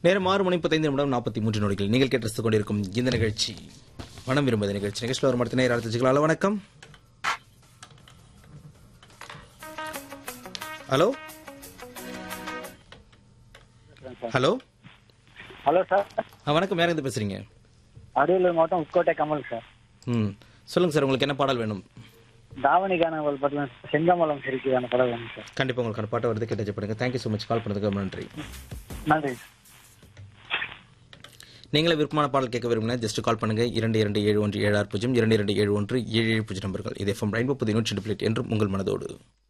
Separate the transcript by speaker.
Speaker 1: நேரம் ஆறு மணி முப்பத்தைந்து நிமிடம் நாற்பத்தி மூன்று நொடிகள் நீங்கள் கேட்டு கொண்டிருக்கும் இந்த நிகழ்ச்சி மனம் விரும்புத நிகழ்ச்சி நிகழ்ச்சியில் ஒரு மடத்தினை அடுத்துக்கலாம் வணக்கம் ஹலோ ஹலோ
Speaker 2: ஹலோ சார்
Speaker 1: ஆ வணக்கம் யார் இருந்து பேசுறீங்க
Speaker 2: அரியலூர் மாவட்டம் உட்கோட்டை கமல் சார்
Speaker 1: ம் சொல்லுங்க சார் உங்களுக்கு என்ன பாடல் வேணும்
Speaker 2: தாவணிக்கான ஒரு படம் செங்கமலம் சிரிக்குதான படம் வேணும் சார்
Speaker 1: கண்டிப்பாக உங்களுக்கான பாட்டை வருது கேட்டு பண்ணுங்க தேங்க்யூ ஸோ மச் கால் பண்ணதுக்கு ரொம்ப நன்றி
Speaker 2: நன்றி
Speaker 1: நீங்களே விருப்பமான பாடல் கேட்க விரும்பினா ஜஸ்ட் கால் பண்ணுங்க இரண்டு இரண்டு ஏழு ஒன்று ஏழு ஆறு பூஜ்ஜியம் இரண்டு இரண்டு ஏழு ஒன்று ஏழு ஏழு பூஜ்ஜியம் நம்பர்கள் இது எஃப்எம் ரெயின்போ புதிய நூற்றி என்றும் உங்கள் மனதோடு